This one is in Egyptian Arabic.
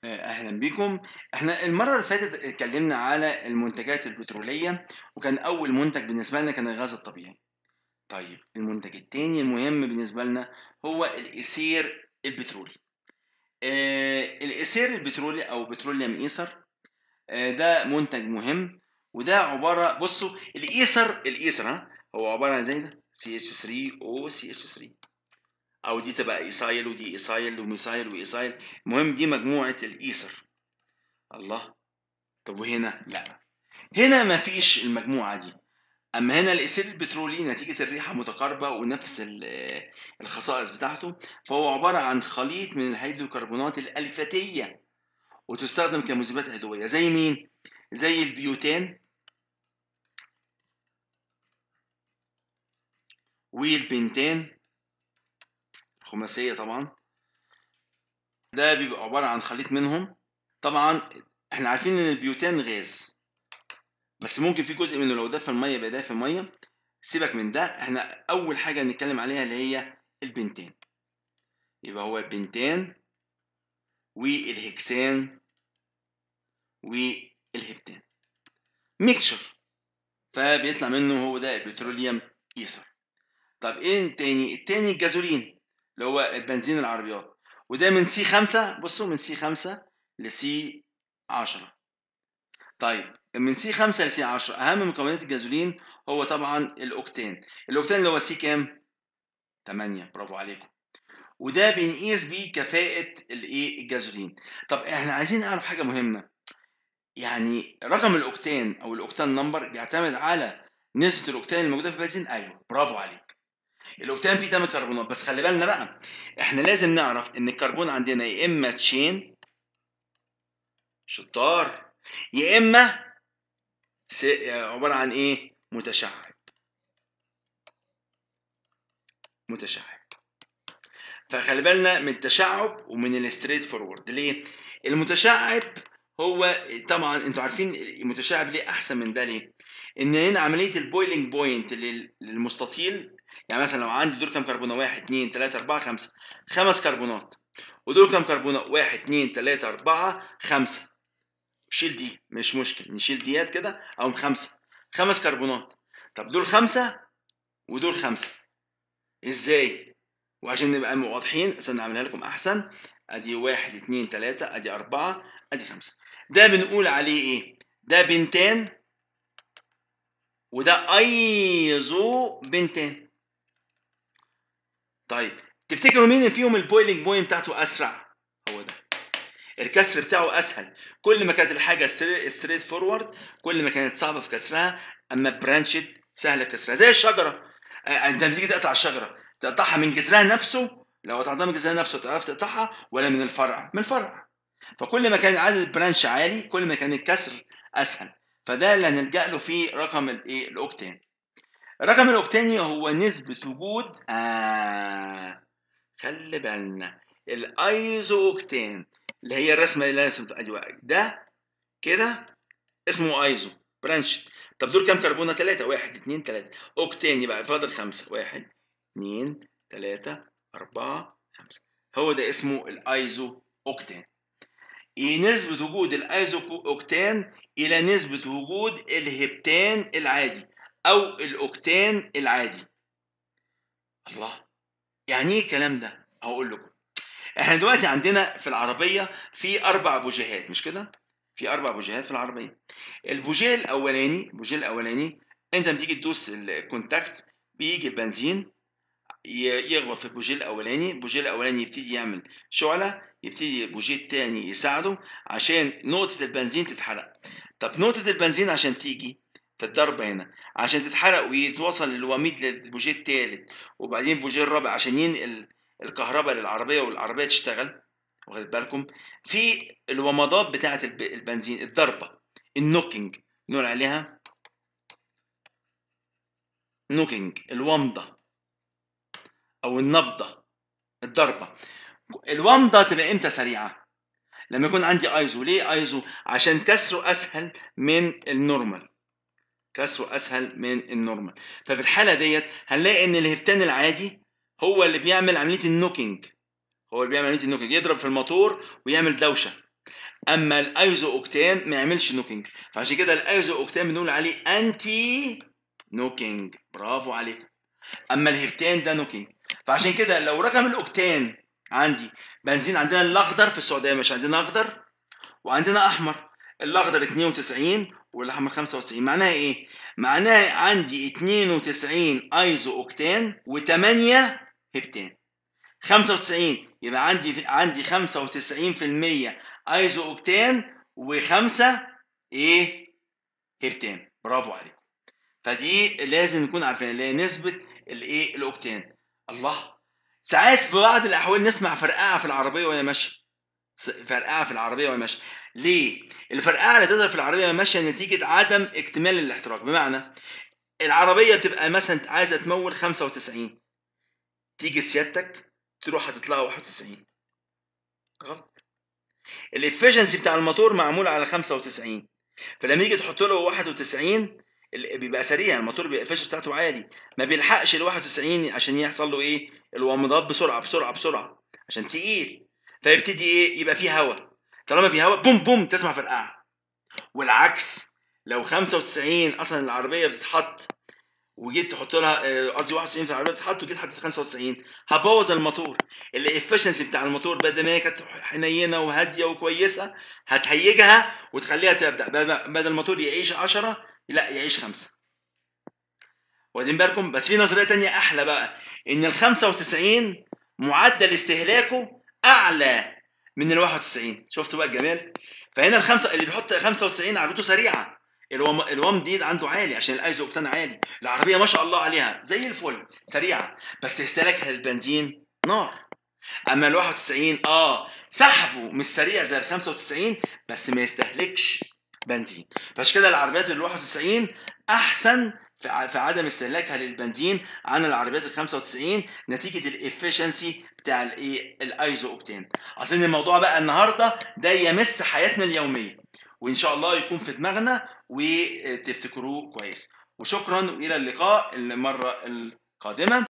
اهلا بكم احنا المره اللي فاتت اتكلمنا على المنتجات البتروليه وكان اول منتج بالنسبه لنا كان الغاز الطبيعي طيب المنتج التاني المهم بالنسبه لنا هو الايثير البترولي آه الايثير البترولي او بتروليوم ايثر آه ده منتج مهم وده عباره بصوا الايثر الايثر ها هو عباره عن زي ده CH3O CH3 او دي تبقى ايسايل ودي ايسايل وميسايل وايسايل المهم دي مجموعه الايثر الله طب وهنا لا هنا ما فيش المجموعه دي اما هنا الايثير البترولي نتيجه الريحه متقاربه ونفس الخصائص بتاعته فهو عباره عن خليط من الهيدروكربونات الالفتيه وتستخدم كمذيبات عضويه زي مين زي البيوتان والبنتان خماسيه طبعا ده بيبقى عباره عن خليط منهم طبعا احنا عارفين ان البيوتان غاز بس ممكن في جزء منه لو دفى الميه يبقى دافي الميه سيبك من ده احنا اول حاجه نتكلم عليها اللي هي البنتان يبقى هو البنتان والهكسان والهبتان ميكشر فبيطلع منه هو ده البتروليوم ايثر طب ايه التاني التاني الجازولين اللي هو البنزين العربيات وده من سي 5 بصوا من سي 5 لسي 10 طيب من سي 5 لسي 10 اهم مكونات الجازولين هو طبعا الاوكتان الاوكتان اللي هو سي كام 8 برافو عليكم وده بنقيس بيه كفاءة الايه الجازولين طب احنا عايزين نعرف حاجة مهمة يعني رقم الاوكتان او الاوكتان نمبر بيعتمد على نسبة الاوكتان الموجودة في البنزين ايوه برافو عليك الاوكتان فيه 8 كربونات بس خلي بالنا بقى احنا لازم نعرف ان الكربون عندنا يا اما تشين شطار يا اما عباره عن ايه متشعب متشعب فخلي بالنا من التشعب ومن الستريت فورورد ليه المتشعب هو طبعا انتوا عارفين المتشعب ليه احسن من ده ليه ان هنا عمليه البويلنج بوينت للمستطيل يعني مثلا لو عندي دول كام كربونه 1 2 3 4 5 خمس كربونات ودول كام كربونه 1 2 3 4 5 شيل دي مش مشكل نشيل ديات كده او خمسه خمس كربونات طب دول خمسه ودول خمسه ازاي وعشان نبقى واضحين عشان نعملها لكم احسن ادي واحد اتنين تلاته ادي اربعه ادي خمسه ده بنقول عليه ايه ده بنتان وده ايزو بنتان طيب تفتكروا مين فيهم البويلنج بوينت بتاعته اسرع هو ده الكسر بتاعه اسهل كل ما كانت الحاجه ستريت فورورد كل ما كانت صعبه في كسرها اما برانشد سهله في كسرها زي الشجره انت لما تيجي تقطع الشجره تقطعها من جذرها نفسه لو قطعتها من جذرها نفسه تعرف تقطعها ولا من الفرع من الفرع فكل ما كان عدد البرانش عالي كل ما كان الكسر اسهل فده اللي هنلجا له في رقم الايه الاوكتان الرقم الاوكتاني هو نسبه وجود آه خلي بالنا الايزو اوكتان اللي هي الرسمه اللي انا رسمتها ايوه ده كده اسمه ايزو برانش طب دول كام كربونه ثلاثة واحد اتنين تلاتة اوكتان يبقى فاضل خمسة واحد اتنين تلاتة أربعة خمسة هو ده اسمه الايزو اوكتان ايه نسبة وجود الايزو اوكتان الى نسبة وجود الهبتان العادي او الاوكتان العادي الله يعني ايه الكلام ده هقول لكم احنا دلوقتي عندنا في العربيه في اربع بوجيهات مش كده في اربع بوجيهات في العربيه البوجيه الاولاني البوجيه الاولاني انت لما تيجي تدوس الكونتاكت بيجي البنزين يخبط في البوجيه الاولاني البوجيه الاولاني يبتدي يعمل شعله يبتدي البوجيه الثاني يساعده عشان نقطه البنزين تتحرق طب نقطه البنزين عشان تيجي في الضربة هنا عشان تتحرق ويتوصل الوميض للبوجيه الثالث وبعدين البوجيه الرابع عشان ينقل الكهرباء للعربيه والعربيه تشتغل واخد بالكم في الومضات بتاعه البنزين الضربه النوكينج نقول عليها نوكينج الومضه او النبضه الضربه الومضه تبقى امتى سريعه لما يكون عندي ايزو ليه ايزو عشان كسره اسهل من النورمال كسره اسهل من النورمال ففي الحاله ديت هنلاقي ان الهبتان العادي هو اللي بيعمل عمليه النوكينج هو اللي بيعمل عمليه النوكينج يضرب في الموتور ويعمل دوشه اما الايزو اوكتان ما يعملش نوكينج فعشان كده الايزو اوكتان بنقول عليه انتي نوكينج برافو عليكم اما الهيبتان ده نوكينج فعشان كده لو رقم الاوكتان عندي بنزين عندنا الاخضر في السعوديه مش عندنا اخضر وعندنا احمر الاخضر 92 والاحمر 95 معناها ايه معناها عندي 92 ايزو اوكتان و8 هبتان 95 يبقى عندي عندي 95% ايزو اوكتان وخمسة ايه هبتان برافو عليكم فدي لازم نكون عارفين اللي هي نسبة الايه الاوكتان الله ساعات في بعض الاحوال نسمع فرقعه في العربيه وهي ماشيه فرقعه في العربيه وهي ماشيه ليه الفرقعه اللي تظهر في العربيه وهي ماشيه نتيجه عدم اكتمال الاحتراق بمعنى العربيه بتبقى مثلا عايزه تمول 95 تيجي سيادتك تروح هتطلع 91 غلط الافشنسي بتاع الموتور معمول على 95 فلما يجي تحط له 91 بيبقى سريع الموتور بيبقى الافشنسي بتاعته عالي ما بيلحقش ال 91 عشان يحصل له ايه الومضات بسرعه بسرعه بسرعه عشان تقيل فيبتدي ايه يبقى فيه هواء طالما في هواء بوم بوم تسمع فرقعه والعكس لو 95 اصلا العربيه بتتحط وجيت تحط لها قصدي 91 في العربيه بتتحط وجيت حطيت 95 هبوظ الموتور الافشنسي بتاع الموتور بدل ما هي كانت حنينه وهاديه وكويسه هتهيجها وتخليها تبدا بدل الموتور يعيش 10 لا يعيش 5 واخدين بالكم بس في نظريه تانية احلى بقى ان ال 95 معدل استهلاكه اعلى من ال 91 شفتوا بقى الجمال فهنا الخمسه اللي بيحط 95 عربيته سريعه الوام الوام دي عنده عالي عشان الايزو اوكتان عالي العربيه ما شاء الله عليها زي الفل سريعه بس استهلاكها للبنزين نار اما ال 91 اه سحبه مش سريع زي ال 95 بس ما يستهلكش بنزين فعشان كده العربيات ال 91 احسن في عدم استهلاكها للبنزين عن العربيات ال 95 نتيجه الافشنسي بتاع الايه الايزو اوكتان اظن الموضوع بقى النهارده ده يمس حياتنا اليوميه وان شاء الله يكون في دماغنا وتفتكروه كويس وشكرا والى اللقاء المره القادمه